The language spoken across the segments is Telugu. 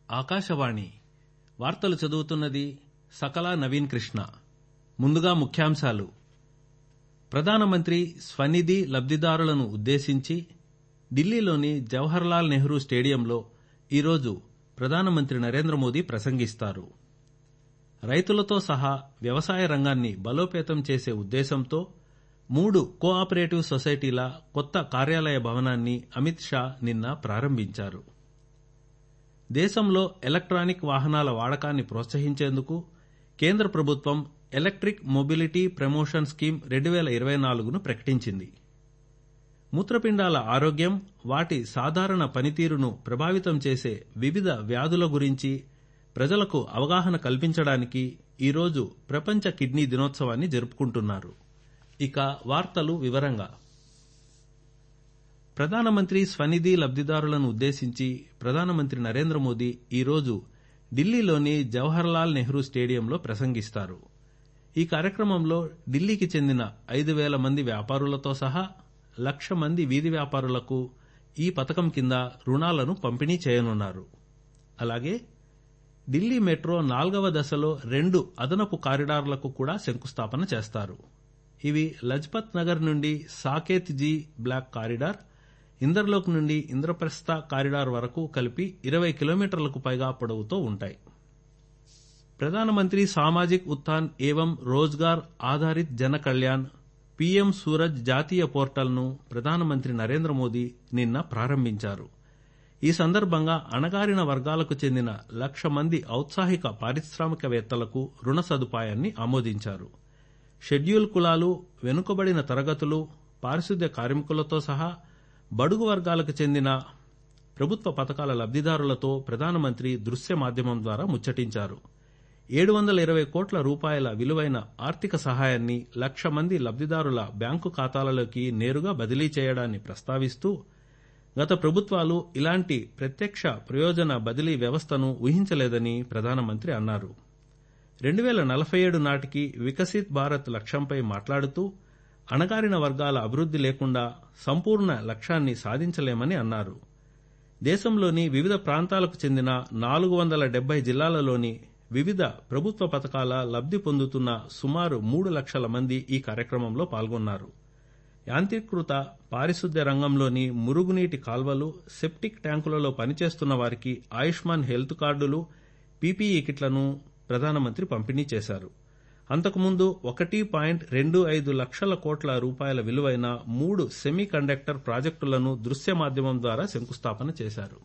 ఆకాశవాణి వార్తలు చదువుతున్నది సకలా నవీన్ కృష్ణ ముందుగా ముఖ్యాంశాలు ప్రధానమంత్రి స్వనిధి లబ్దిదారులను ఉద్దేశించి ఢిల్లీలోని జవహర్లాల్ నెహ్రూ స్టేడియంలో ఈరోజు ప్రధానమంత్రి నరేంద్ర మోదీ ప్రసంగిస్తారు రైతులతో సహా వ్యవసాయ రంగాన్ని బలోపేతం చేసే ఉద్దేశంతో మూడు కో ఆపరేటివ్ సొసైటీల కొత్త కార్యాలయ భవనాన్ని అమిత్ షా నిన్న ప్రారంభించారు దేశంలో ఎలక్టానిక్ వాహనాల వాడకాన్ని ప్రోత్సహించేందుకు కేంద్ర ప్రభుత్వం ఎలక్టిక్ మొబిలిటీ ప్రమోషన్ స్కీమ్ రెండు వేల ఇరవై నాలుగును ప్రకటించింది మూత్రపిండాల ఆరోగ్యం వాటి సాధారణ పనితీరును ప్రభావితం చేసే వివిధ వ్యాధుల గురించి ప్రజలకు అవగాహన కల్పించడానికి ఈరోజు ప్రపంచ కిడ్నీ దినోత్సవాన్ని జరుపుకుంటున్నారు ఇక వార్తలు వివరంగా ప్రధానమంత్రి స్వనిధి లబ్దిదారులను ఉద్దేశించి ప్రధానమంత్రి నరేంద్ర మోదీ ఈరోజు ఢిల్లీలోని జవహర్లాల్ నెహ్రూ స్టేడియంలో ప్రసంగిస్తారు ఈ కార్యక్రమంలో ఢిల్లీకి చెందిన ఐదు వేల మంది వ్యాపారులతో సహా లక్ష మంది వీధి వ్యాపారులకు ఈ పథకం కింద రుణాలను పంపిణీ చేయనున్నారు అలాగే ఢిల్లీ మెట్రో నాల్గవ దశలో రెండు అదనపు కారిడార్లకు కూడా శంకుస్థాపన చేస్తారు ఇవి లజ్పత్ నగర్ నుండి Saket G block corridor Inderlok నుండి ఇంద్రప్రస్థ కారిడార్ వరకు కలిపి ఇరవై కిలోమీటర్లకు పైగా పొడవుతో ఉంటాయి ప్రధానమంత్రి సామాజిక్ ఉత్థాన్ ఏవం రోజ్గార్ ఆధారిత్ జన కళ్యాణ్ పీఎం సూరజ్ జాతీయ పోర్టల్ను ప్రధానమంత్రి నరేంద్ర మోదీ నిన్న ప్రారంభించారు ఈ సందర్భంగా అణగారిన వర్గాలకు చెందిన లక్ష మంది ఔత్సాహిక పారిశ్రామికవేత్తలకు రుణ సదుపాయాన్ని ఆమోదించారు షెడ్యూల్ కులాలు వెనుకబడిన తరగతులు పారిశుద్ధ్య కార్మికులతో సహా బడుగు వర్గాలకు చెందిన ప్రభుత్వ పథకాల లబ్దిదారులతో ప్రధానమంత్రి దృశ్య మాధ్యమం ద్వారా ముచ్చటించారు ఏడు వందల ఇరవై కోట్ల రూపాయల విలువైన ఆర్థిక సహాయాన్ని లక్ష మంది లబ్దిదారుల బ్యాంకు ఖాతాలలోకి నేరుగా బదిలీ చేయడాన్ని ప్రస్తావిస్తూ గత ప్రభుత్వాలు ఇలాంటి ప్రత్యక్ష ప్రయోజన బదిలీ వ్యవస్థను ఊహించలేదని ప్రధానమంత్రి అన్నారు రెండు వేల నలభై ఏడు నాటికి వికసిత్ భారత్ లక్ష్యంపై మాట్లాడుతూ అణగారిన వర్గాల అభివృద్ది లేకుండా సంపూర్ణ లక్ష్యాన్ని సాధించలేమని అన్నారు దేశంలోని వివిధ ప్రాంతాలకు చెందిన నాలుగు వందల డెబ్బై జిల్లాలలోని వివిధ ప్రభుత్వ పథకాల లబ్ది పొందుతున్న సుమారు మూడు లక్షల మంది ఈ కార్యక్రమంలో పాల్గొన్నారు యాంత్రీకృత పారిశుద్ధ్య రంగంలోని మురుగునీటి కాల్వలు సెప్టిక్ ట్యాంకులలో పనిచేస్తున్న వారికి ఆయుష్మాన్ హెల్త్ కార్డులు పీపీఈ కిట్లను ప్రధానమంత్రి పంపిణీ చేశారు అంతకుముందు ఒకటి పాయింట్ రెండు ఐదు లక్షల కోట్ల రూపాయల విలువైన మూడు సెమీ కండక్టర్ ప్రాజెక్టులను దృశ్య మాధ్యమం ద్వారా శంకుస్థాపన చేశారు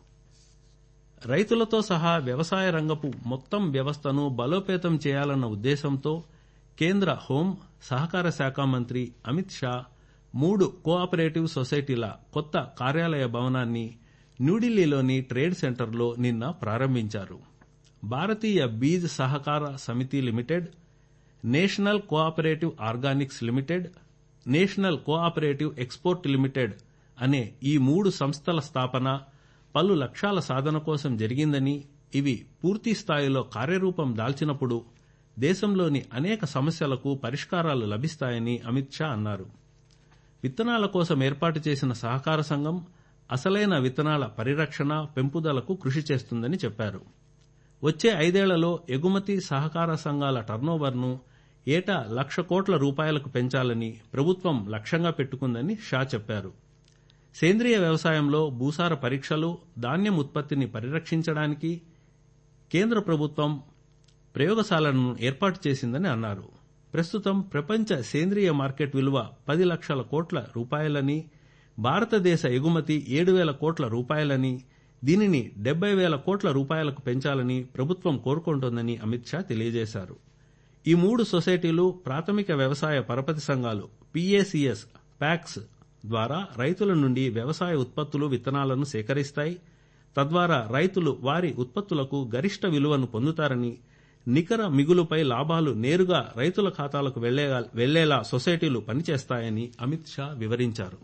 రైతులతో సహా వ్యవసాయ రంగపు మొత్తం వ్యవస్థను బలోపేతం చేయాలన్న ఉద్దేశంతో కేంద్ర హోం సహకార శాఖ మంత్రి అమిత్ షా మూడు కోఆపరేటివ్ సొసైటీల కొత్త కార్యాలయ భవనాన్ని న్యూఢిల్లీలోని ట్రేడ్ సెంటర్లో నిన్న ప్రారంభించారు భారతీయ Beej Sahakar Samiti limited national cooperative organics limited national cooperative export limited అనే ఈ మూడు సంస్థల స్థాపన పలు లక్ష్యాల సాధన కోసం జరిగిందని ఇవి పూర్తి స్థాయిలో కార్యరూపం దాల్చినప్పుడు దేశంలోని అనేక సమస్యలకు పరిష్కారాలు లభిస్తాయని అమిత్ షా అన్నారు విత్తనాల కోసం ఏర్పాటు చేసిన సహకార సంఘం అసలైన విత్తనాల పరిరక్షణ పెంపుదలకు కృషి చేస్తుందని చెప్పారు వచ్చే ఐదేళ్లలో ఎగుమతి సహకార సంఘాల టర్నోవర్ను ఏటా లక్ష కోట్ల రూపాయలకు పెంచాలని ప్రభుత్వం లక్ష్యంగా పెట్టుకుందని షా చెప్పారు సేంద్రియ వ్యవసాయంలో భూసార పరీక్షలు ధాన్యం ఉత్పత్తిని పరిరక్షించడానికి కేంద్ర ప్రభుత్వం ప్రయోగశాలను ఏర్పాటు చేసిందని అన్నారు ప్రస్తుతం ప్రపంచ సేంద్రియ మార్కెట్ విలువ పది లక్షల కోట్ల రూపాయలని భారతదేశ ఎగుమతి ఏడు వేల కోట్ల రూపాయలని దీనిని డెబ్బై వేల కోట్ల రూపాయలకు పెంచాలని ప్రభుత్వం కోరుకుంటోందని అమిత్ షా తెలియజేశారు ఈ మూడు సొసైటీలు ప్రాథమిక వ్యవసాయ పరపతి సంఘాలు పీఏసీఎస్ ప్యాక్స్ ద్వారా రైతుల నుండి వ్యవసాయ ఉత్పత్తులు విత్తనాలను సేకరిస్తాయి తద్వారా రైతులు వారి ఉత్పత్తులకు గరిష్ట విలువను పొందుతారని నికర మిగులుపై లాభాలు నేరుగా రైతుల ఖాతాలకు వెళ్లేలా సొసైటీలు పనిచేస్తాయని అమిత్ షా వివరించారు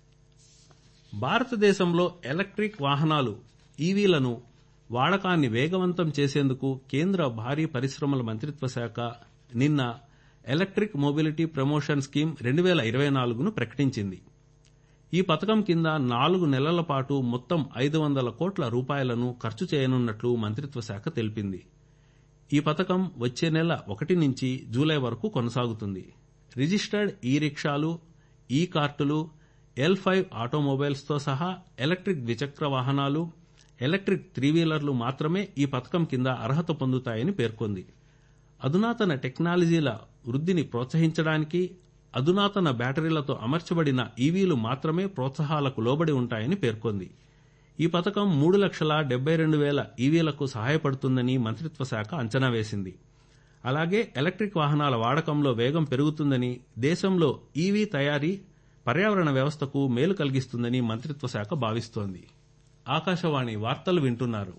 భారతదేశంలో ఎలక్ట్రిక్ వాహనాలు ఈవీలను వాడకాన్ని వేగవంతం చేసేందుకు కేంద్ర భారీ పరిశ్రమల మంత్రిత్వ శాఖ నిన్న ఎలక్ట్రిక్ మొబిలిటీ ప్రమోషన్ స్కీమ్ రెండు వేల ఇరవై నాలుగును ప్రకటించింది ఈ పథకం కింద నాలుగు నెలల పాటు మొత్తం ఐదు వందల కోట్ల రూపాయలను ఖర్చు చేయనున్నట్లు మంత్రిత్వ శాఖ తెలిపింది ఈ పథకం వచ్చే నెల ఒకటి నుంచి జూలై వరకు కొనసాగుతుంది రిజిస్టర్డ్ ఈ రిక్షాలు ఈ కార్టులు ఎల్ ఫైవ్ ఆటోమొబైల్స్తో సహా ఎలక్ట్రిక్ ద్విచక్ర వాహనాలు ఎలక్ట్రిక్ త్రీ వీలర్లు మాత్రమే ఈ పథకం కింద అర్హత పొందుతాయని పేర్కొంది అధునాతన టెక్నాలజీల వృద్ధిని ప్రోత్సహించడానికి అధునాతన బ్యాటరీలతో అమర్చబడిన ఈవీలు మాత్రమే ప్రోత్సాహాలకు లోబడి ఉంటాయని పేర్కొంది ఈ పథకం మూడు లక్షల డెబ్బై రెండు వేల ఈవీలకు సహాయపడుతుందని మంత్రిత్వ శాఖ అంచనా వేసింది అలాగే ఎలక్ట్రిక్ వాహనాల వాడకంలో వేగం పెరుగుతుందని దేశంలో ఈవీ తయారీ పర్యావరణ వ్యవస్థకు మేలు కలిగిస్తుందని మంత్రిత్వ శాఖ భావిస్తోంది ఆకాశవాణి వార్తలు వింటున్నారు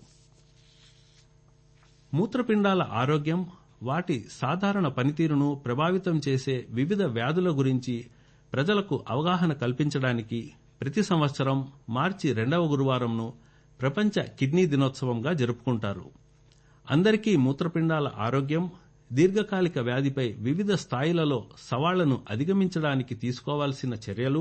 మూత్రపిండాల ఆరోగ్యం వాటి సాధారణ పనితీరును ప్రభావితం చేసే వివిధ వ్యాధుల గురించి ప్రజలకు అవగాహన కల్పించడానికి ప్రతి సంవత్సరం మార్చి రెండవ గురువారంను ప్రపంచ కిడ్నీ దినోత్సవంగా జరుపుకుంటారు అందరికీ మూత్రపిండాల ఆరోగ్యం దీర్ఘకాలిక వ్యాధిపై వివిధ స్థాయిలలో సవాళ్లను అధిగమించడానికి తీసుకోవాల్సిన చర్యలు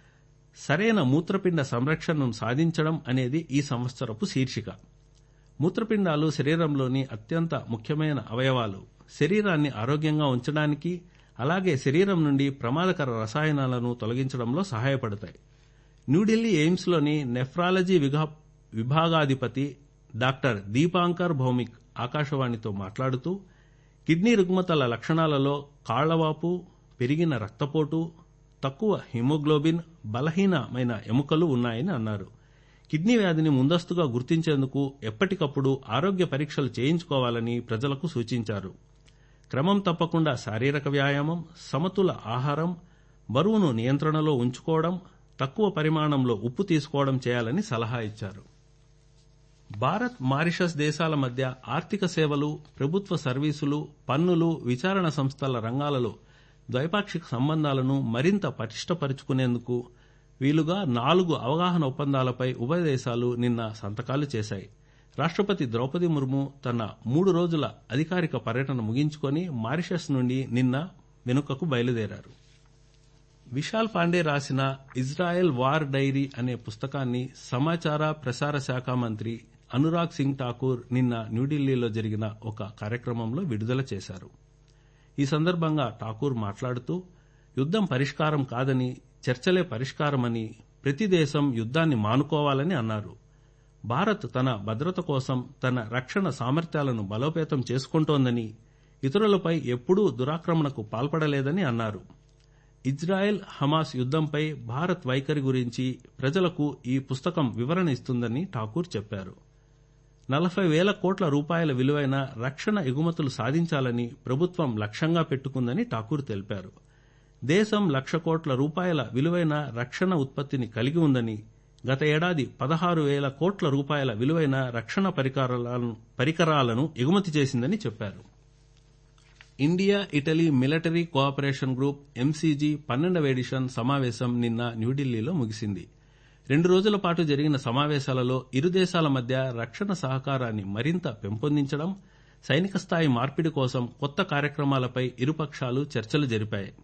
సరైన మూత్రపిండ సంరక్షణను సాధించడం అనేది ఈ సంవత్సరపు శీర్షిక మూత్రపిండాలు శరీరంలోని అత్యంత ముఖ్యమైన అవయవాలు శరీరాన్ని ఆరోగ్యంగా ఉంచడానికి అలాగే శరీరం నుండి ప్రమాదకర రసాయనాలను తొలగించడంలో సహాయపడతాయి న్యూఢిల్లీ ఎయిమ్స్లోని నెఫ్రాలజీ విభాగాధిపతి డాక్టర్ దీపాంకర్ భౌమిక్ ఆకాశవాణితో మాట్లాడుతూ కిడ్నీ రుగ్మతల లక్షణాలలో కాళ్లవాపు పెరిగిన రక్తపోటు తక్కువ హిమోగ్లోబిన్ బలహీనమైన ఎముకలు ఉన్నాయని అన్నారు కిడ్నీ వ్యాధిని ముందస్తుగా గుర్తించేందుకు ఎప్పటికప్పుడు ఆరోగ్య పరీక్షలు చేయించుకోవాలని ప్రజలకు సూచించారు క్రమం తప్పకుండా శారీరక వ్యాయామం సమతుల ఆహారం బరువును నియంత్రణలో ఉంచుకోవడం తక్కువ పరిమాణంలో ఉప్పు తీసుకోవడం చేయాలని సలహా ఇచ్చారు భారత్ మారిషస్ దేశాల మధ్య ఆర్థిక సేవలు ప్రభుత్వ సర్వీసులు పన్నులు విచారణ సంస్థల రంగాలలో ద్వైపాక్షిక సంబంధాలను మరింత పటిష్టపరుచుకునేందుకు వీలుగా నాలుగు అవగాహన ఒప్పందాలపై ఉభయ దేశాలు నిన్న సంతకాలు చేశాయి రాష్టపతి ద్రౌపది ముర్ము తన మూడు రోజుల అధికారిక పర్యటన ముగించుకొని మారిషస్ నుండి నిన్న వెనుకకు బయలుదేరారు విశాల్ పాండే రాసిన ఇజ్రాయెల్ వార్ డైరీ అనే పుస్తకాన్ని సమాచార ప్రసార శాఖ మంత్రి అనురాగ్ సింగ్ ఠాకూర్ నిన్న న్యూఢిల్లీలో జరిగిన ఒక కార్యక్రమంలో విడుదల చేశారు ఈ సందర్భంగా ఠాకూర్ మాట్లాడుతూ యుద్దం పరిష్కారం కాదని చర్చలే పరిష్కారమని ప్రతి దేశం యుద్దాన్ని మానుకోవాలని అన్నారు భారత్ తన భద్రత కోసం తన రక్షణ సామర్థ్యాలను బలోపేతం చేసుకుంటోందని ఇతరులపై ఎప్పుడూ దురాక్రమణకు పాల్పడలేదని అన్నారు ఇజ్రాయెల్ హమాస్ యుద్దంపై భారత్ వైఖరి గురించి ప్రజలకు ఈ పుస్తకం వివరణ ఇస్తుందని ఠాకూర్ చెప్పారు నలభై వేల కోట్ల రూపాయల విలువైన రక్షణ ఎగుమతులు సాధించాలని ప్రభుత్వం లక్ష్యంగా పెట్టుకుందని ఠాకూర్ తెలిపారు దేశం లక్ష కోట్ల రూపాయల విలువైన రక్షణ ఉత్పత్తిని కలిగి ఉందని గత ఏడాది పదహారు వేల కోట్ల రూపాయల విలువైన రక్షణ పరికరాలను ఎగుమతి చేసిందని చెప్పారు India Italy military cooperation group MCG పన్నెండవ ఎడిషన్ సమావేశం నిన్న న్యూఢిల్లీలో ముగిసింది రెండు రోజుల పాటు జరిగిన సమావేశాలలో ఇరు దేశాల మధ్య రక్షణ సహకారాన్ని మరింత పెంపొందించడం సైనిక స్థాయి మార్పిడి కోసం కొత్త కార్యక్రమాలపై ఇరుపక్షాలు చర్చలు జరిపాయి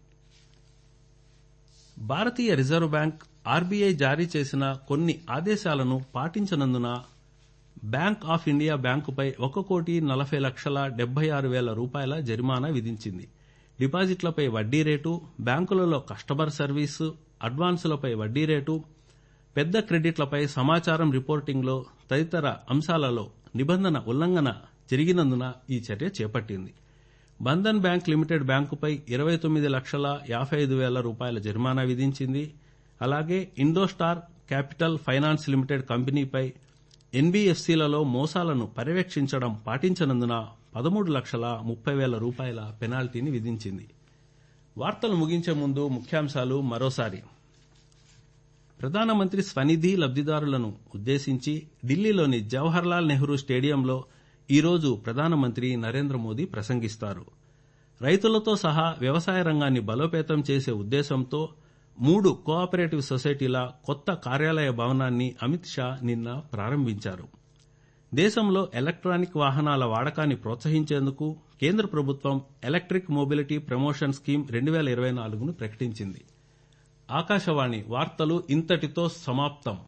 భారతీయ రిజర్వ్ బ్యాంక్ ఆర్బీఐ జారీ చేసిన కొన్ని ఆదేశాలను పాటించనందున బ్యాంక్ ఆఫ్ ఇండియా బ్యాంకుపై ఒక కోటి నలభై లక్షల డెబ్బై ఆరు వేల రూపాయల జరిమానా విధించింది డిపాజిట్లపై వడ్డీ రేటు బ్యాంకులలో కస్టమర్ సర్వీసు అడ్వాన్సులపై వడ్డీ రేటు పెద్ద క్రెడిట్లపై సమాచారం రిపోర్టింగ్లో తదితర అంశాలలో నిబంధన ఉల్లంఘన జరిగినందున ఈ చర్య చేపట్టింది బంధన్ బ్యాంక్ లిమిటెడ్ బ్యాంకుపై ఇరవై తొమ్మిది లక్షల యాభై ఐదు వేల రూపాయల జరిమానా విధించింది అలాగే ఇండోస్టార్ క్యాపిటల్ ఫైనాన్స్ లిమిటెడ్ కంపెనీపై ఎన్బీఎఫ్సీలలో మోసాలను పర్యవేక్షించడం పాటించనందున పదమూడు లక్షల ముప్పై వేల రూపాయల పెనాల్టీని విధించింది వార్తలు ముగించే ముందు ముఖ్యాంశాలు మరోసారి ప్రధానమంత్రి స్వనిధి లబ్దిదారులను ఉద్దేశించి ఢిల్లీలోని జవహర్లాల్ నెహ్రూ స్టేడియంలో ఈరోజు ప్రధానమంత్రి నరేంద్ర మోదీ ప్రసంగిస్తారు రైతులతో సహా వ్యవసాయ రంగాన్ని బలోపేతం చేసే ఉద్దేశంతో మూడు కోఆపరేటివ్ సొసైటీల కొత్త కార్యాలయ భవనాన్ని అమిత్ షా నిన్న ప్రారంభించారు దేశంలో ఎలక్ట్రానిక్ వాహనాల వాడకాన్ని ప్రోత్సహించేందుకు కేంద్ర ప్రభుత్వం ఎలక్ట్రిక్ మొబిలిటీ ప్రమోషన్ స్కీమ్ రెండు వేల ఇరవై నాలుగును ప్రకటించింది ఆకాశవాణి వార్తలు ఇంతటితో సమాప్తం